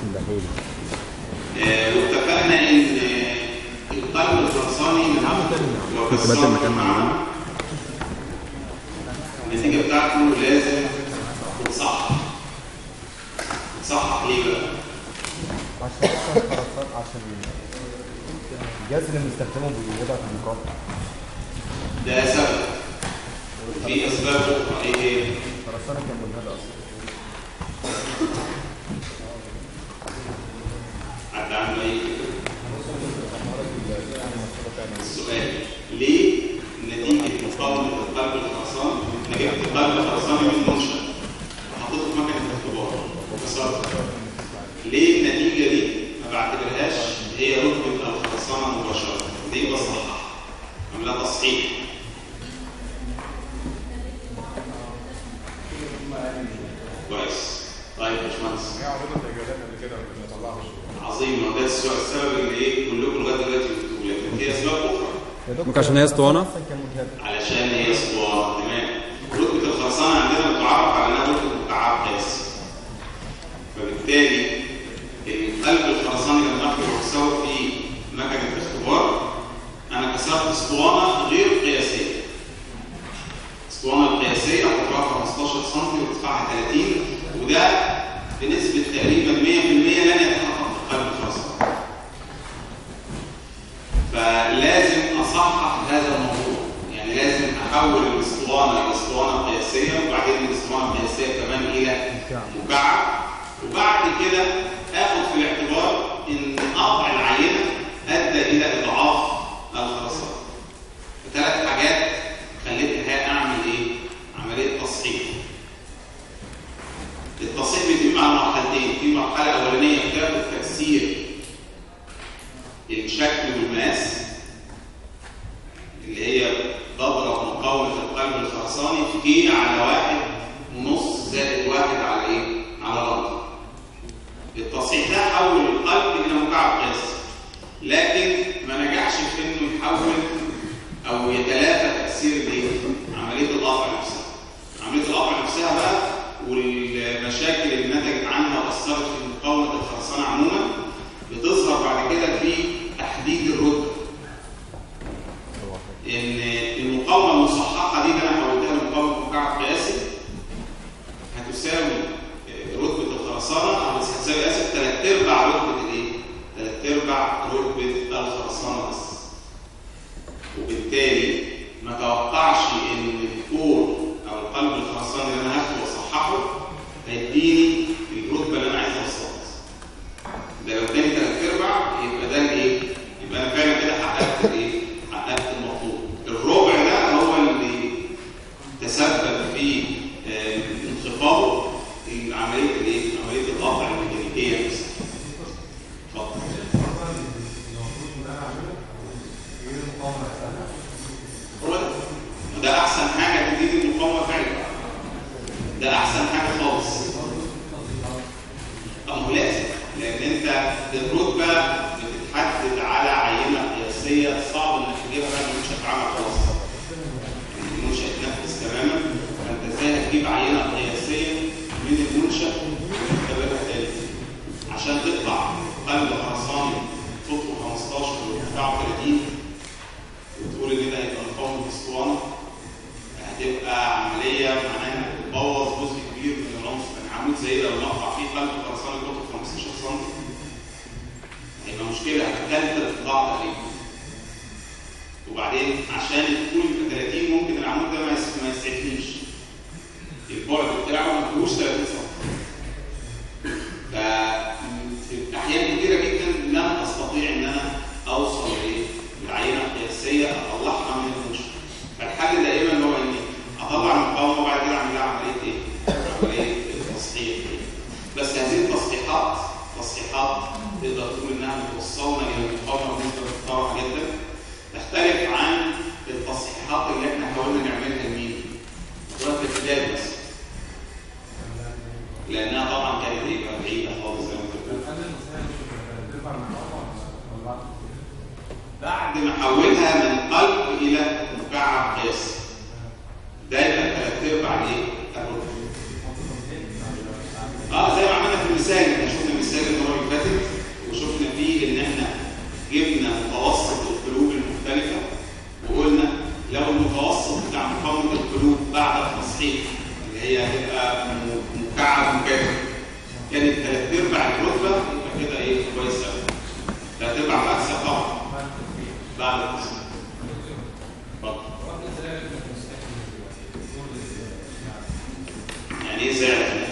آه، واتفقنا ان آه، القلب الخرساني لو كنت بدل مكان معين. النتيجه بتاعته لازم تتصحح تتصحح ليه بقى؟ عشان أصلاً الخرسانة عشان الجهاز اللي بنستخدمه بيضغط على المقاومة ده سبب في اسباب اخرى ايه هي؟ الخرسانة كان مجهدة أصلا حد عنده اي السؤال ليه نتيجه مقاومه القلب الخرساني انا جبت قلب خرساني من منشأ وحطيته في مكنه اختبار وكسرته ليه النتيجه دي ما بعتبرهاش هي رتبه الخرسانه مباشره دي بصحح عاملها تصحيح كويس طيب يا باشمهندس هي عرضت اجابات قبل كده ما طلعها عظيم ما ده السؤال السبب اللي ايه كلكم لغايه دلوقتي بتقولوا لكن في اسباب اخرى يا دكتور ممكن عشان هي اسطوانة؟ أصلاً كان مجهدة علشان هي اسطوانه تمام رتبه الخرسانه عندنا بتعرف على انها رتبه مكعب قياسي فبالتالي القلب الخرساني لما اخده واكسره في مكنه اختبار انا كسرت اسطوانه غير قياسيه الاسطوانه القياسيه قطرها 15 سم وارتفاعها 30 وده بنسبه تقريبا 100% لن يتحقق في قلب الخرسانه فلازم اصحح هذا الموضوع يعني لازم احول الاسطوانه الى اسطوانه قياسيه وبعدين الاسطوانه القياسيه كمان الى مكعب وبعد كده اخد في الاعتبار ان قطع العينه ادى الى اضعاف الخرسانه ثلاث حاجات خلتني اعمل ايه عمليه تصحيح التصحيح بيتم على مرحلتين في مرحله اولانيه بتاخد تكسير الشكل والمقاس اللي هي بضرب مقاومة القلب الخرساني في كي على واحد ونص زائد واحد على ايه؟ على رمز. التصحيح ده حول القلب إلى مكعب قياسي. لكن ما نجحش في إنه يحول أو يتلافى تأثير الايه؟ عملية القطع نفسها. عملية القطع نفسها بقى والمشاكل اللي نتجت عنها وأثرت في مقاومة الخرسانة عموما بتظهر بعد كده في تحديد الرتبه ان المقاومه المصححه دي اللي انا حولتها لمقاومه مكعب قياسي هتساوي رتبه الخرسانه او هتساوي اسف ثلاث ارباع رتبه الايه؟ ثلاث ارباع رتبه الخرسانه بس وبالتالي ما توقعش ان الكور او القلب الخرساني اللي انا هاخده واصححه هيديني الرتبه اللي انا عايز اوصلها ده لو كان ثلاث ارباع يبقى ده الايه؟ يبقى انا فعلا كده حققت الايه؟ حققت المطلوب. الربع ده هو اللي تسبب في آه، انخفاض عمليه الايه؟ عمليه القطع الميكانيكيه نفسها. اتفضل. هو ده. ده احسن حاجه تديني المقاومه فعلا. ده احسن حاجه خالص. أمر لازم لأن أنت الرتبة بتتحدد على عينة قياسية صعب إنك تجيبها بقى من منشأ اتعمل خلاص. يعني المنشأ اتنفذ تماما فأنت إزاي هتجيب عينة قياسية من المنشأ وتختبرها تاني عشان تطلع قلب خرساني قطره 15 وارتفاعه 30 وتقول إن ده هيبقى مقاومة اسطوانة هتبقى عملية معناها انك بتبوظ جزء كبير من العنصر يعني عامل زي لو مقطع فيه قلب خرساني قطره 15 سم هيبقى مشكلة هتكلف القطاع تقريبا وبعدين عشان الطول يبقى 30 ممكن العمود ده ما يس- ما يسعفنيش البعد بتاعه ما فيهوش 30 سم ففي احيان كتيره جدا لن استطيع ان انا اوصل لايه؟ للعينه القياسيه اطلعها من المنشأ فالحل دائما هو اني اطلع المقاومه وبعد كده اعمل لها عمليه ايه؟ عمليه تصحيح بس هذه التصحيحات تصحيحات تقدر تقول انها بتوصلنا الى المقاومه بنسبه محترمه جدا تختلف عن التصحيحات اللي احنا حاولنا نعملها لمين؟ وقت الابتدائي بس لانها طبعا كانت ايه بقى بعيده خالص زي ما انت بتقول بعد ما حولها من قلب الى مكعب قياسي ده يبقى ثلاث ارباع ايه؟ الربع اه زي ما عملنا في المثال احنا شفنا المثال اللي هو جبنا متوسط القلوب المختلفه وقلنا لو المتوسط بتاع مقاومه القلوب بعد التصحيح اللي هي هتبقى م- مكعب مكافئ كانت ثلاث ارباع الرتبه يبقى كده ايه كويس قوي ثلاث ارباع مكسب طبعا بعد التصحيح اتفضل يعني ايه زعل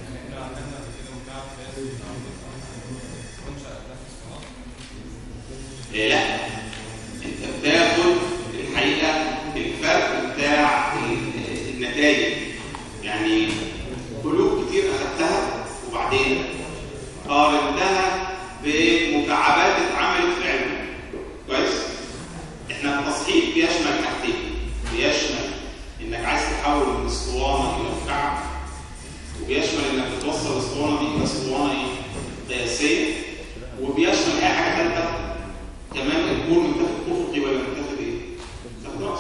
إيه لا انت بتاخد الحقيقه الفرق بتاع ال- النتائج يعني قلوب كتير اخدتها وبعدين قارنتها بمكعبات اتعملت فعلا كويس احنا التصحيح بيشمل حاجتين بيشمل انك عايز تحول من اسطوانه الى مكعب وبيشمل انك بتوصل الاسطوانه دي الى اسطوانه ايه قياسيه وبيشمل اي حاجه ثالثه كمان الكون متاخد افقي ولا متاخد ايه؟ متاخد راس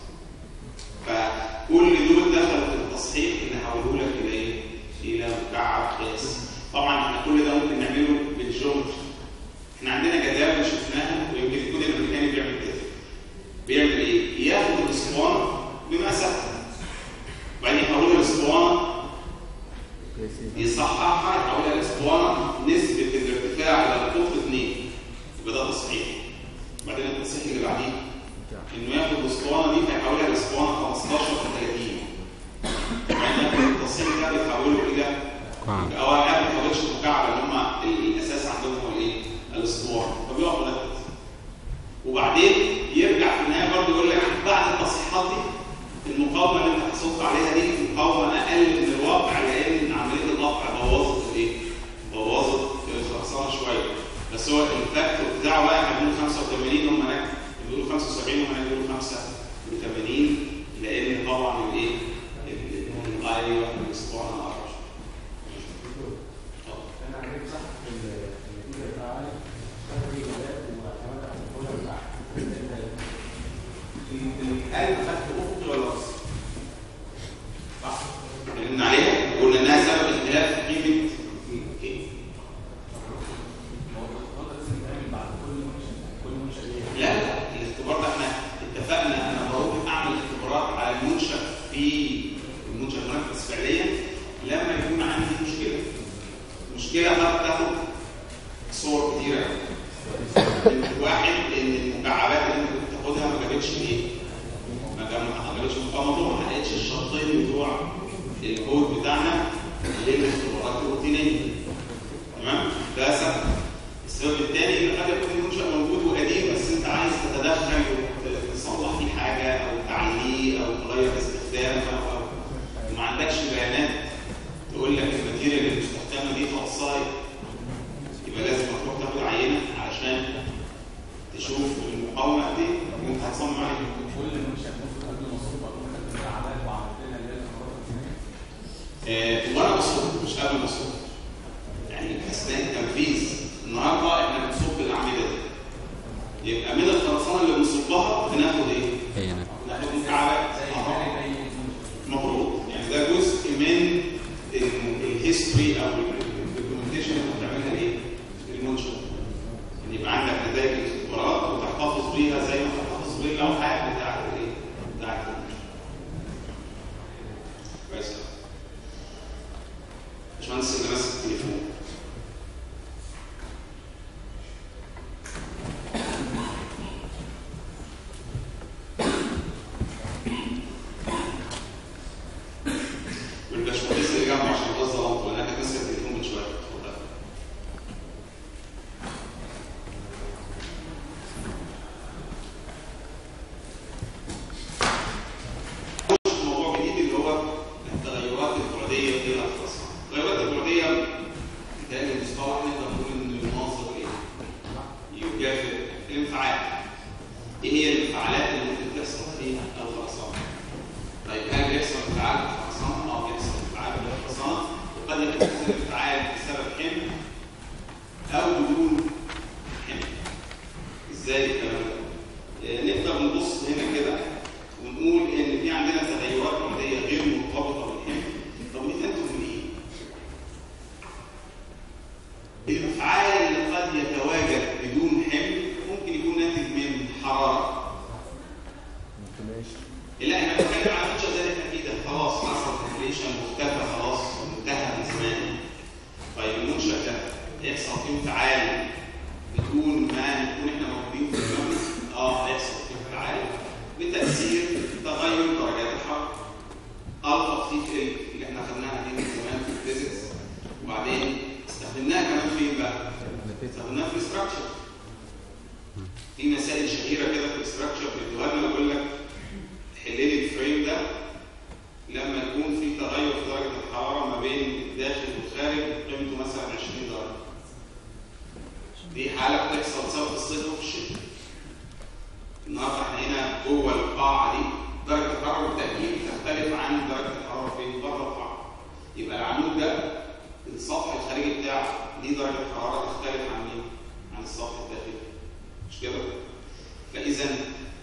فكل دول دخلوا في التصحيح نحوله لك الى ايه؟ الى مكعب قياسي طبعا احنا كل ده ممكن نعمله بالجيومتري احنا عندنا جداول شفناها ويمكن الكود الامريكاني بيعمل كده بيعمل ايه؟ ياخد الاسطوانه بمقاسها وبعدين يحولها لاسطوانه يصححها يحولها لاسطوانه نسبه الارتفاع الى القطر 2 يبقى ده تصحيح بعدين التصحيح اللي بعديه انه ياخد الاسطوانه دي فيحولها لاسطوانه 15 في 30 بعدين ياخد التصحيح ده بيحوله الى مكعب. او ما بيحولش مكعب اللي هم الاساس عندهم هو الايه؟ الاسطوانه فبيقف لغايه وبعدين يرجع في النهايه برضه يقول لك بعد التصحيحات دي المقاومه اللي انت حصلت عليها دي مقاومه اقل من الواقع لان عمليه القطع بوظت الايه؟ بوظت الخرسانه شويه بس هو الفاكتور بتاعه بقى احنا بنقول 85 هم هناك بيقولوا 75 هم هناك بيقولوا 85 لان طبعا الايه؟ ال- ال- ايوه الاسطوانه ما اعرفش القلب خدت افقي ولا راسي؟ صح؟ اتكلمنا عليها قلنا انها سبب اختلاف في قيمه ايه؟ لا لا الاختبار ده احنا اتفقنا انا بروح اعمل اختبارات على المنشا في المنشا المنفذ فعليا لما يكون عندي مشكله مشكله قد تاخد صور كتيره واحد ان المكعبات اللي انت كنت تاخدها ما جابتش ايه؟ ما جاب- ما عملتش مقاومه ما حققتش الشرطين بتوع الكود بتاعنا للاختبارات الروتينيه تمام؟ ده سبب السبب الثاني ان قد يكون المنشا موجود وقديم بس انت عايز تتدخل وتصلح فيه حاجه او تعليه او تغير استخدامه او وما عندكش بيانات تقول لك الماتيريال المستخدمه دي خاصه يبقى لازم تروح تاخد عينه علشان تشوف المقاومه دي وانت هتصمم عليها آه، وانا بصب مش قبل ما اصب يعني اثناء التنفيذ النهارده احنا بنصب الاعمده دي يبقى من الخرسانه اللي بنصبها بناخد ايه؟ هي نفس ناخد مكعبات المفروض يعني ده جزء من الهيستوري او الدوكيومنتيشن اللي بتعملها ايه؟ المنشأ ان يبقى عندك نتائج الاختبارات وتحتفظ بيها زي ما تحتفظ باللوحات بتاعت الايه؟ بتاعت المنشأ. كويس أوي. باشمهندس اللي ماسك التليفون والباشمهندس اللي جنبه عشان ده ظلمته لانها كانت ماسكه التليفون من شويه اتفضل. نخش في موضوع جديد اللي هو التغيرات البعديه في الخرسانه. التغيرات البعديه بالتالي المصطلح نقدر نقول انه يناظر ايه؟ يكافئ الانفعال. ايه هي الانفعالات اللي ممكن تحصل في الخرسانه؟ طيب هل بيحصل انفعال في الخرسانه؟ اه بيحصل انفعال في الخرسانه وقد يكون هذا الانفعال بسبب حمل او بدون حمل. ازاي الكلام ده؟ آه، نقدر نبص هنا كده ونقول ان في عندنا تغيرات عمريه غير مرتبطه بالحمل طب دي تنتج من ايه؟ الانفعال اللي قد يتواجد بدون حمل في انفعال بدون ما نكون احنا موجودين في المبنى اه هيحصل في انفعال بتاثير تغير درجات الحراره الفا في ال اللي احنا خدناها دي من زمان في الفيزيكس وبعدين استخدمناها كمان فين بقى؟ استخدمناها في الاستراكشر في مسائل شهيره كده في الاستراكشر بيدوها لنا يقول لك حل لي الفريم ده لما يكون في تغير في درجه الحراره ما بين الداخل والخارج قيمته مثلا 20 درجه دي حاله بتحصل سواء في الصيف وفي الشتاء النهارده احنا هنا جوه القاعه دي درجه الحراره بالتاكيد تختلف عن درجه الحراره في بره القاعه يبقى العمود ده السطح الخارجي بتاعه ليه درجه حراره تختلف عن مين؟ عن السطح الداخلي مش كده؟ فاذا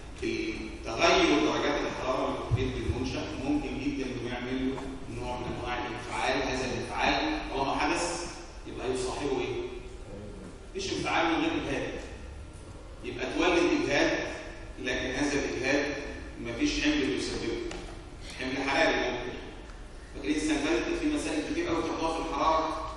تغير درجات الحراره اللي في المنشا ممكن جدا انه يعمل له نوع من انواع الانفعال هذا الانفعال طالما حدث يبقى يصاحبه ايه؟ مفيش انفعال من غير اجهاد يبقى تولد اجهاد لكن هذا الاجهاد مفيش حمل بيسببه حمل حراري ممكن فاكرين السنه اللي فاتت في مسائل كتير قوي خدوها في الحراره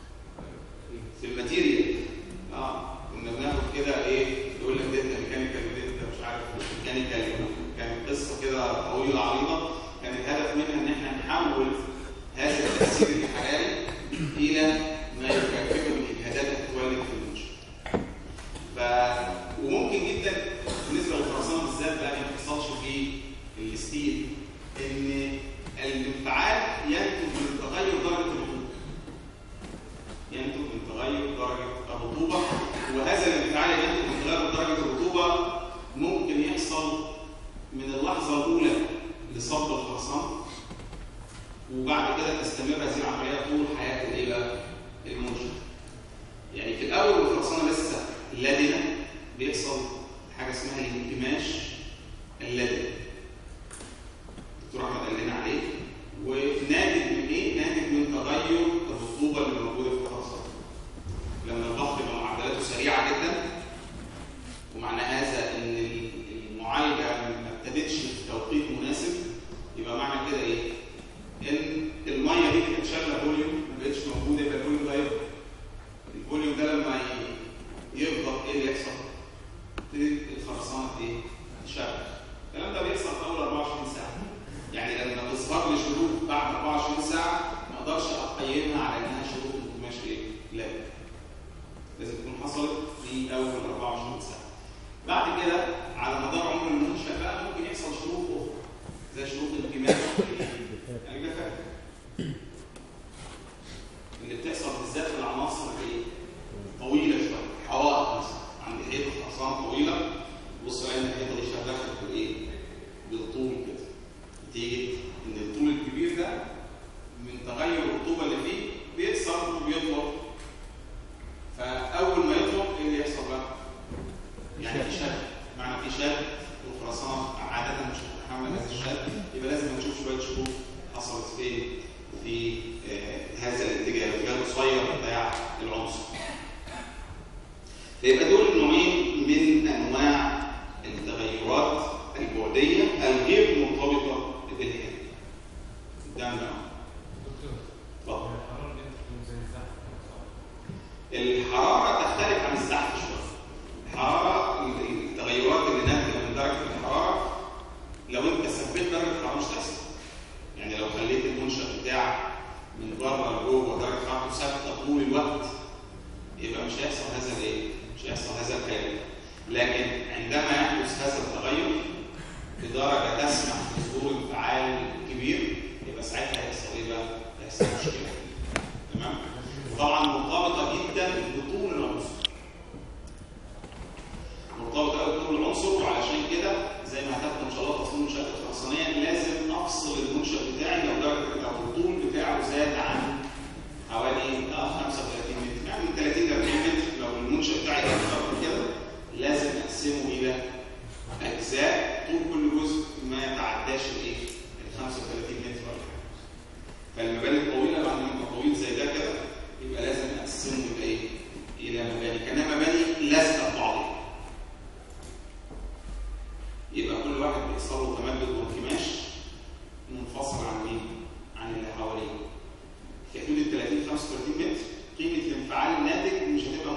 في الماتيريال اه كنا بناخد كده ايه يقول لك دلتا ميكانيكال ودلتا مش عارف ميكانيكال كانت قصه كده طويله عريضه كان الهدف منها ان احنا نحول هذا التاثير الحراري الى ما يكافئه الاجهادات اللي تتولد في المنشا. ف وممكن جدا بالنسبه للخرسانه بالذات بقى ما بيحصلش في الستيل ان الانفعال ينتج من تغير درجه الرطوبه. ينتج من تغير درجه الرطوبه وهذا الانفعال اللي ينتج من تغير درجه الرطوبه ممكن يحصل من اللحظه الاولى لصب الخرسانه وبعد كده تستمر هذه العمليه طول حياه الايه بقى؟ المنشا. يعني في الاول الخرسانه لسه لدنه بيحصل حاجه اسمها الانكماش اللدني. الدكتور احمد قال لنا عليه وناتج من ايه؟ ناتج من تغير الرطوبه اللي موجوده في الخرسانه. لما الضغط يبقى معدلاته سريعه جدا ومعنى هذا ان المعالجه ما ابتدتش في توقيت مناسب يبقى معنى كده ايه؟ ان الميه دي كانت شايله فوليوم ما بقتش موجوده يبقى الفوليوم ده يفضل. الفوليوم ده لما يفضل ايه اللي يحصل؟ تبتدي الخرسانه ايه؟ تشتغل. الكلام ده بيحصل في اول 24 ساعه. يعني لما تظهر لي شروط بعد 24 ساعه ما اقدرش اقيمها على انها شروط انكماش ايه؟ لا. لازم تكون حصلت في اول 24 ساعه. بعد كده على مدار عمر المنشا بقى ممكن يحصل شروط اخرى زي شروط الانكماش الجفاف اللي بتحصل بالذات في العناصر الايه؟ طويله شويه حوائط مثلا عند حيطه خرسانه طويله بص الاقي الحيطه دي شغاله بالايه؟ بالطول كده نتيجه ان الطول الكبير ده من تغير الرطوبه اللي فيه بيكسر وبيطلق فاول ما يطلق ايه اللي يحصل بقى؟ يعني في شد معنى في شد والخرسانه عاده مش هتتحمل هذا الشد يبقى لازم نشوف شويه شروط حصلت فين في آه هذا الاتجاه الاتجاه القصير بتاع العنصر. فيبقى دول نوعين من انواع التغيرات البعديه الغير مرتبطه بالهيئه. قدام بقى. اتفضل. الحراره تختلف عن الزحف شويه. الحراره التغيرات اللي ناتجه من درجه الحراره لو انت ثبت درجه الحراره مش تحصل. يعني لو خليت المنشأ بتاعك من بره لجوه درجه حرارته ثابته طول الوقت يبقى مش هيحصل هذا الايه؟ مش هيحصل هذا الكلام. لكن عندما يحدث هذا التغير بدرجه تسمح بظهور انفعال كبير يبقى ساعتها هيحصل ايه بقى؟ هيحصل مشكله. تمام؟ طبعا مرتبطه جدا بطول العنصر. مرتبطه قوي بطول العنصر وعلشان كده زي ما هتاخد ان شاء الله تصميم منشات الخرسانيه لازم افصل المنشا بتاعي لو درجه او الطول بتاعه زاد عن حوالي اه 35 متر يعني من 30 ل 40 متر لو المنشا بتاعي اكثر من كده لازم اقسمه الى اجزاء طول كل جزء ما يتعداش الايه؟ ال 35 متر ولا حاجه. فالمباني الطويله بعد ما يبقى طويل زي ده كده يبقى لازم اقسمه الى ايه؟ الى مباني كانها مباني لازقه ببعضها. يبقى كل واحد بيحصل له تمدد وانكماش منفصل عن مين؟ عن اللي حواليه. في حدود ال 30 35 متر قيمه الانفعال الناتج مش هتبقى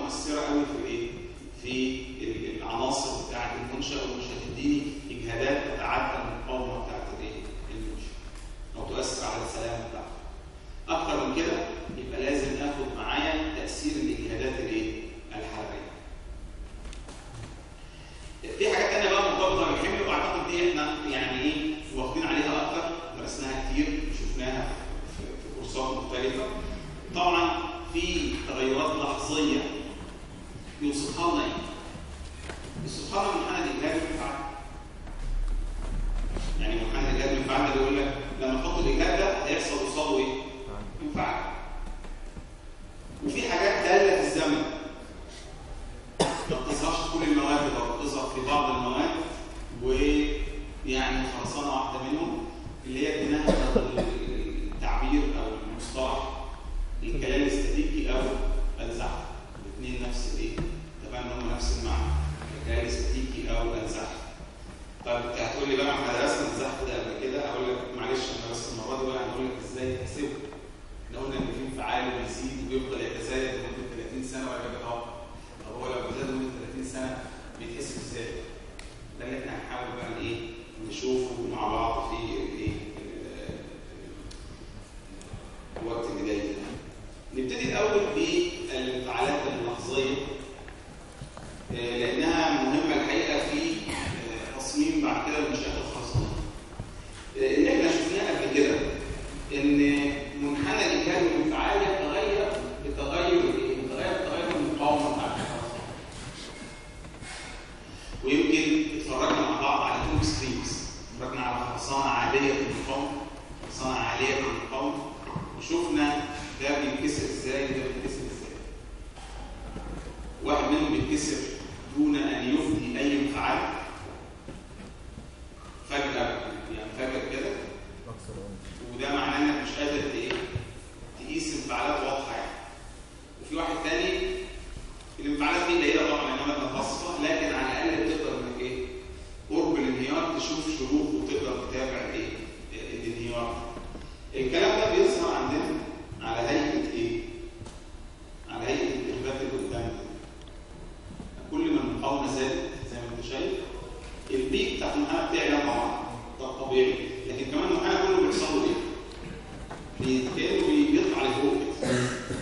مختلفه طبعا في تغيرات لحظيه يوصفها لنا ايه؟ يوصفها لنا منحنى الاجهاد المفعل يعني منحنى الاجهاد المفعل ده بيقول لك لما تحط الاجهاد ده هيحصل قصاده ايه؟ انفعال وفي حاجات داله في الزمن ما بتظهرش في كل المواد او بتظهر في بعض المواد ويعني خلصانه واحده منهم اللي هي اديناها التعبير او المصطلح الكلام الاستاتيكي او الزحف الاثنين نفس الايه؟ طبعا هم نفس المعنى الكلام الاستاتيكي او الزحف طب انت هتقول لي بقى احنا درسنا الزحف ده قبل كده اقول لك معلش انا بس المره دي بقى هقول لك ازاي تحسبه احنا قلنا ان في انفعال وبيزيد وبيفضل يتزايد لمده 30 سنه ولا بيتوقف طب هو لو زاد لمده 30 سنه بيتحسب ازاي؟ ده اللي احنا هنحاول بقى ايه نشوفه مع بعض في الايه الوقت اللي جاي ده. نبتدي الاول بالانفعالات اللحظيه آه، لانها مهمه الحقيقه في آه، تصميم بعد كده المنشات الخاصه آه، اللي احنا شفناه قبل كده ان منحنى الاجهاد والانفعال يتغير بتغير ايه؟ بتغير بتغير المقاومه بتاعت الخرسانه ويمكن اتفرجنا مع بعض على تو ستريمز اتفرجنا على خرسانه عاديه المقاومه خرسانه عاليه المقاومه وشفنا ده بينكسر ازاي وده بينكسر ازاي واحد منهم بيتكسر دون ان يفضي اي انفعال فجاه يعني فجاه كده اكثر وده معناه انك مش قادر ت- ايه تقيس انفعالات واضحه يعني وفي واحد تاني الانفعالات دي قليله طبعا لانها متخصصه لكن على الاقل بتقدر انك ايه قرب الانهيار تشوف شروط وتقدر تتابع الايه الانهيار الكلام ده بيظهر عندنا على هيئه ايه على هيئه الارباك اللي قدامنا كل ما المقاومه زادت زي ما انت شايف البيك بتاع المنحنى بتعلى طبعا ده طبيعي لكن كمان المنحنى كله بيحصل له ايه؟ بي- كانه بي- بيطلع لفوق كده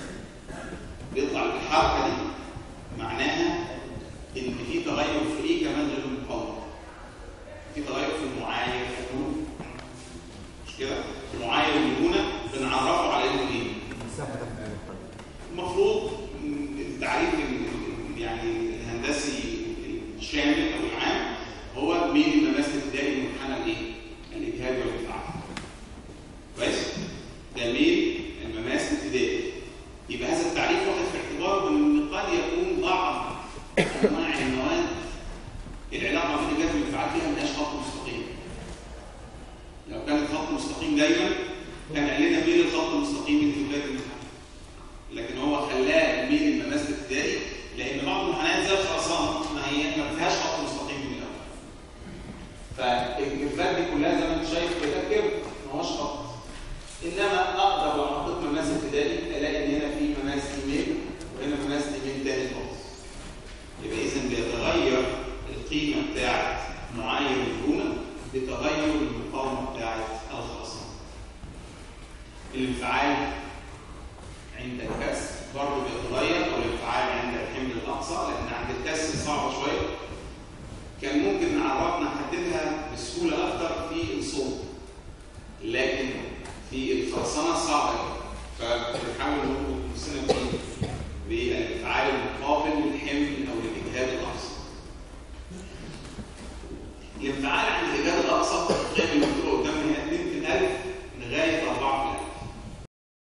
بيطلع الحركه دي معناها ان في تغير في ايه كمان غير المقاومه في تغير في المعايير المرونه مش كده؟ المعايير المرونه بنعرفه على انه ايه؟ المساحه تحت المنحنى المفروض م- التعريف ال- ال- يعني الهندسي الشامل او العام هو ميل المماس الابتدائي لمنحنى الايه؟ الاجهاد والانفعال. كويس؟ ده ميل المماس الابتدائي. يبقى هذا التعريف واخد في اعتباره ان قد يكون بعض انواع المواد العلاقه بين الاجهاد والانفعال فيها ملهاش خط مستقيم. لو كان خط مستقيم دايما كان قال لنا ميل الخط المستقيم من بدايه الامتحان. لكن هو خلاه ميل المماس الابتدائي لان بعض المنحنيات زي الخرسانه ما هي ما فيهاش خط مستقيم من الاول. فالجرفات دي كلها زي ما انت شايف كده كيرف ما هوش خط. انما اقدر لو حطيت مماس ابتدائي الاقي ان هنا في مماس يمين وهنا مماس يمين تاني خالص. يبقى اذا بيتغير القيمه بتاعت معايير المرونه بتغير المقاومه بتاعت الخرسانه. الانفعال عند الكسر برضه بيتغير او الانفعال عند الحمل الاقصى لان عند الكسر صعبه شويه كان ممكن نعرفنا نحددها بسهوله اكتر في الصوت لكن في الخرسانه صعبه جدا فبنحاول نربط نفسنا فيه بالانفعال المقابل للحمل او للاجهاد الاقصى الانفعال عند الاجهاد الاقصى